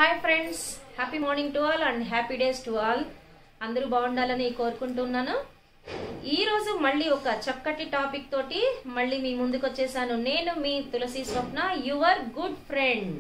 hi friends happy morning to all and happy days to all అందరూ బాగుండాలని కోరుకుంటున్నాను ఈ రోజు మళ్ళీ ఒక చక్కటి టాపిక్ తోటి మళ్ళీ మీ ముందుకు వచ్చేసాను నేను మీ Tulasi Swapna your good friend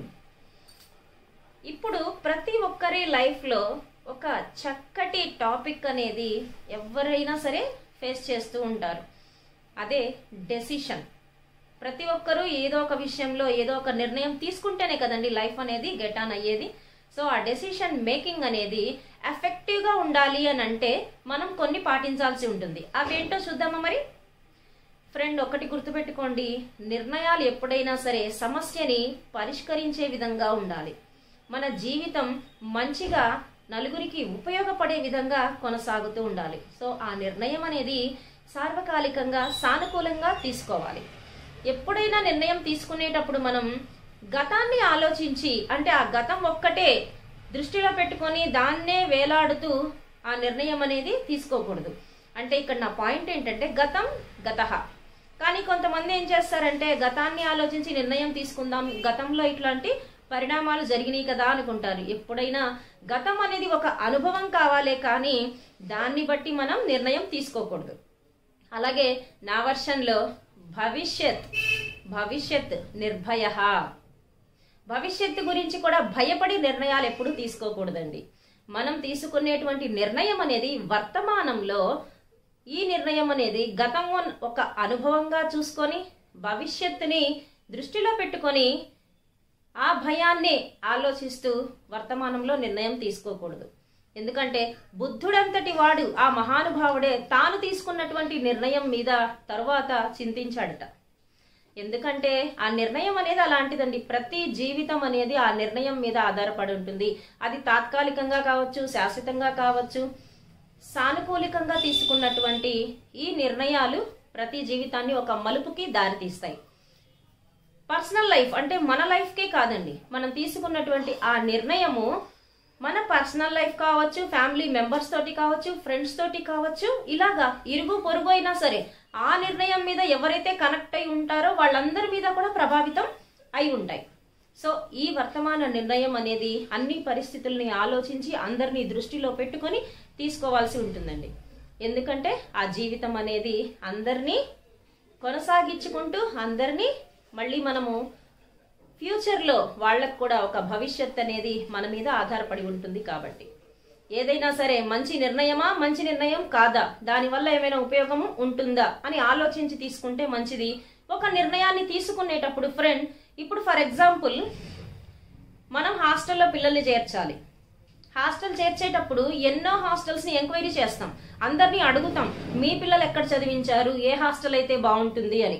ఇప్పుడు ప్రతి ఒక్కరి లైఫ్లో ఒక చక్కటి టాపిక్ అనేది ఎవరైనా సరే ఫేస్ చేస్తూ ఉంటారు అదే డెసిషన్ ప్రతి ఒక్కరూ ఏదో ఒక విషయంలో ఏదో ఒక నిర్ణయం తీసుకుంటేనే కదండి లైఫ్ అనేది గెట్ ఆన్ అయ్యేది సో ఆ డెసిషన్ మేకింగ్ అనేది ఎఫెక్టివ్గా ఉండాలి అని అంటే మనం కొన్ని పాటించాల్సి ఉంటుంది అవేంటో చూద్దామా మరి ఫ్రెండ్ ఒకటి గుర్తుపెట్టుకోండి నిర్ణయాలు ఎప్పుడైనా సరే సమస్యని పరిష్కరించే విధంగా ఉండాలి మన జీవితం మంచిగా నలుగురికి ఉపయోగపడే విధంగా కొనసాగుతూ ఉండాలి సో ఆ నిర్ణయం అనేది సార్వకాలికంగా సానుకూలంగా తీసుకోవాలి ఎప్పుడైనా నిర్ణయం తీసుకునేటప్పుడు మనం గతాన్ని ఆలోచించి అంటే ఆ గతం ఒక్కటే దృష్టిలో పెట్టుకొని దాన్నే వేలాడుతూ ఆ నిర్ణయం అనేది తీసుకోకూడదు అంటే ఇక్కడ నా పాయింట్ ఏంటంటే గతం గతహ కానీ కొంతమంది ఏం చేస్తారంటే గతాన్ని ఆలోచించి నిర్ణయం తీసుకుందాం గతంలో ఇట్లాంటి పరిణామాలు జరిగినాయి కదా అనుకుంటారు ఎప్పుడైనా గతం అనేది ఒక అనుభవం కావాలే కానీ దాన్ని బట్టి మనం నిర్ణయం తీసుకోకూడదు అలాగే నా వర్షన్లో భవిష్యత్ భవిష్యత్ నిర్భయ భవిష్యత్తు గురించి కూడా భయపడి నిర్ణయాలు ఎప్పుడు తీసుకోకూడదండి మనం తీసుకునేటువంటి నిర్ణయం అనేది వర్తమానంలో ఈ నిర్ణయం అనేది గతం ఒక అనుభవంగా చూసుకొని భవిష్యత్తుని దృష్టిలో పెట్టుకొని ఆ భయాన్ని ఆలోచిస్తూ వర్తమానంలో నిర్ణయం తీసుకోకూడదు ఎందుకంటే బుద్ధుడంతటి వాడు ఆ మహానుభావుడే తాను తీసుకున్నటువంటి నిర్ణయం మీద తరువాత చింతించాడట ఎందుకంటే ఆ నిర్ణయం అనేది అలాంటిదండి ప్రతి జీవితం అనేది ఆ నిర్ణయం మీద ఆధారపడి ఉంటుంది అది తాత్కాలికంగా కావచ్చు శాశ్వతంగా కావచ్చు సానుకూలికంగా తీసుకున్నటువంటి ఈ నిర్ణయాలు ప్రతి జీవితాన్ని ఒక మలుపుకి దారితీస్తాయి పర్సనల్ లైఫ్ అంటే మన లైఫ్కే కాదండి మనం తీసుకున్నటువంటి ఆ నిర్ణయము మన పర్సనల్ లైఫ్ కావచ్చు ఫ్యామిలీ మెంబర్స్ తోటి కావచ్చు ఫ్రెండ్స్ తోటి కావచ్చు ఇలాగా ఇరుగు పొరుగు అయినా సరే ఆ నిర్ణయం మీద ఎవరైతే కనెక్ట్ అయి ఉంటారో వాళ్ళందరి మీద కూడా ప్రభావితం అయి ఉంటాయి సో ఈ వర్తమాన నిర్ణయం అనేది అన్ని పరిస్థితుల్ని ఆలోచించి అందరినీ దృష్టిలో పెట్టుకొని తీసుకోవాల్సి ఉంటుందండి ఎందుకంటే ఆ జీవితం అనేది అందరినీ కొనసాగించుకుంటూ అందరినీ మళ్ళీ మనము ఫ్యూచర్లో వాళ్ళకు కూడా ఒక భవిష్యత్ అనేది మన మీద ఆధారపడి ఉంటుంది కాబట్టి ఏదైనా సరే మంచి నిర్ణయమా మంచి నిర్ణయం కాదా దానివల్ల ఏమైనా ఉపయోగము ఉంటుందా అని ఆలోచించి తీసుకుంటే మంచిది ఒక నిర్ణయాన్ని తీసుకునేటప్పుడు ఫ్రెండ్ ఇప్పుడు ఫర్ ఎగ్జాంపుల్ మనం హాస్టల్లో పిల్లల్ని చేర్చాలి హాస్టల్ చేర్చేటప్పుడు ఎన్నో హాస్టల్స్ని ఎంక్వైరీ చేస్తాం అందరినీ అడుగుతాం మీ పిల్లలు ఎక్కడ చదివించారు ఏ హాస్టల్ అయితే బాగుంటుంది అని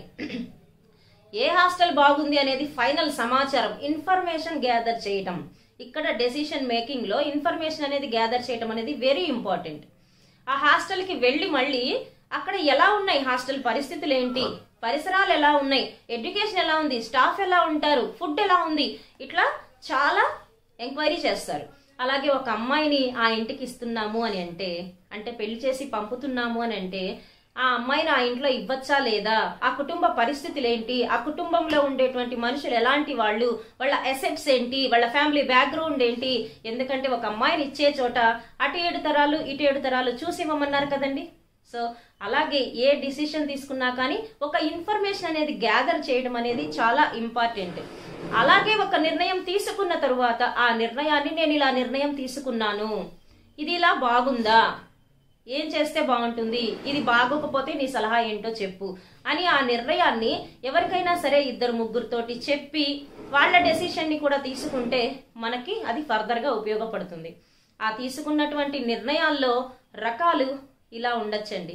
ఏ హాస్టల్ బాగుంది అనేది ఫైనల్ సమాచారం ఇన్ఫర్మేషన్ గ్యాదర్ చేయటం ఇక్కడ డెసిషన్ మేకింగ్లో ఇన్ఫర్మేషన్ అనేది గ్యాదర్ చేయటం అనేది వెరీ ఇంపార్టెంట్ ఆ హాస్టల్కి వెళ్ళి మళ్ళీ అక్కడ ఎలా ఉన్నాయి హాస్టల్ పరిస్థితులు ఏంటి పరిసరాలు ఎలా ఉన్నాయి ఎడ్యుకేషన్ ఎలా ఉంది స్టాఫ్ ఎలా ఉంటారు ఫుడ్ ఎలా ఉంది ఇట్లా చాలా ఎంక్వైరీ చేస్తారు అలాగే ఒక అమ్మాయిని ఆ ఇంటికి ఇస్తున్నాము అని అంటే అంటే పెళ్లి చేసి పంపుతున్నాము అని అంటే ఆ అమ్మాయిని ఆ ఇంట్లో ఇవ్వచ్చా లేదా ఆ కుటుంబ పరిస్థితులు ఏంటి ఆ కుటుంబంలో ఉండేటువంటి మనుషులు ఎలాంటి వాళ్ళు వాళ్ళ ఎసెట్స్ ఏంటి వాళ్ళ ఫ్యామిలీ బ్యాక్గ్రౌండ్ ఏంటి ఎందుకంటే ఒక అమ్మాయిని ఇచ్చే చోట అటు ఏడు తరాలు ఇటు ఏడు తరాలు చూసి ఇవ్వమన్నారు కదండి సో అలాగే ఏ డిసిషన్ తీసుకున్నా కానీ ఒక ఇన్ఫర్మేషన్ అనేది గ్యాదర్ చేయడం అనేది చాలా ఇంపార్టెంట్ అలాగే ఒక నిర్ణయం తీసుకున్న తరువాత ఆ నిర్ణయాన్ని నేను ఇలా నిర్ణయం తీసుకున్నాను ఇది ఇలా బాగుందా ఏం చేస్తే బాగుంటుంది ఇది బాగోకపోతే నీ సలహా ఏంటో చెప్పు అని ఆ నిర్ణయాన్ని ఎవరికైనా సరే ఇద్దరు ముగ్గురితోటి చెప్పి వాళ్ళ డెసిషన్ని కూడా తీసుకుంటే మనకి అది ఫర్దర్గా ఉపయోగపడుతుంది ఆ తీసుకున్నటువంటి నిర్ణయాల్లో రకాలు ఇలా ఉండొచ్చండి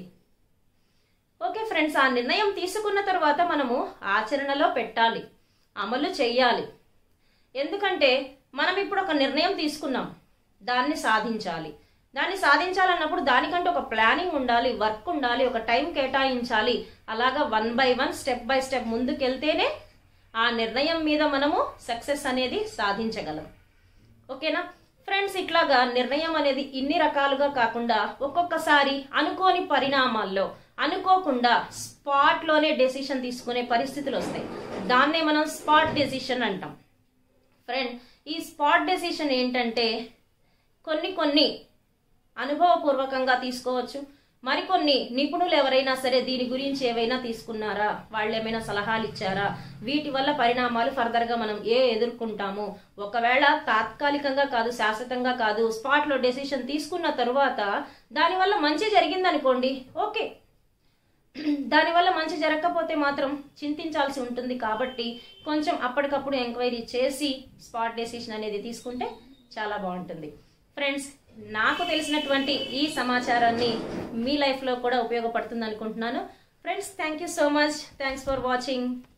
ఓకే ఫ్రెండ్స్ ఆ నిర్ణయం తీసుకున్న తర్వాత మనము ఆచరణలో పెట్టాలి అమలు చెయ్యాలి ఎందుకంటే మనం ఇప్పుడు ఒక నిర్ణయం తీసుకున్నాం దాన్ని సాధించాలి దాన్ని సాధించాలన్నప్పుడు దానికంటే ఒక ప్లానింగ్ ఉండాలి వర్క్ ఉండాలి ఒక టైం కేటాయించాలి అలాగా one by one step by step ముందుకెళ్తేనే ఆ నిర్ణయం మీద మనము సక్సెస్ అనేది సాధించగలం ఓకేనా ఫ్రెండ్స్ ఇట్లాగా నిర్ణయం అనేది ఇన్ని రకాలుగా కాకుండా ఒక్కొక్కసారి అనుకోని పరిణామాల్లో అనుకోకుండా స్పాట్లోనే డెసిషన్ తీసుకునే పరిస్థితులు వస్తాయి దాన్నే మనం స్పాట్ డెసిషన్ అంటాం ఫ్రెండ్ ఈ స్పాట్ డెసిషన్ ఏంటంటే కొన్ని కొన్ని అనుభవపూర్వకంగా తీసుకోవచ్చు మరికొన్ని నిపుణులు ఎవరైనా సరే దీని గురించి ఏవైనా తీసుకున్నారా వాళ్ళు ఏమైనా సలహాలు ఇచ్చారా వీటి వల్ల పరిణామాలు ఫర్దర్ గా మనం ఏ ఎదుర్కొంటాము ఒకవేళ తాత్కాలికంగా కాదు శాశ్వతంగా కాదు స్పాట్ లో డెసిషన్ తీసుకున్న తరువాత దానివల్ల మంచి జరిగిందనుకోండి ఓకే దానివల్ల మంచి జరగకపోతే మాత్రం చింతించాల్సి ఉంటుంది కాబట్టి కొంచెం అప్పటికప్పుడు ఎంక్వైరీ చేసి స్పాట్ డెసిషన్ అనేది తీసుకుంటే చాలా బాగుంటుంది ఫ్రెండ్స్ నాకు తెలిసినటువంటి ఈ సమాచారాన్ని మీ లైఫ్లో కూడా ఉపయోగపడుతుంది అనుకుంటున్నాను friends thank you so much thanks for watching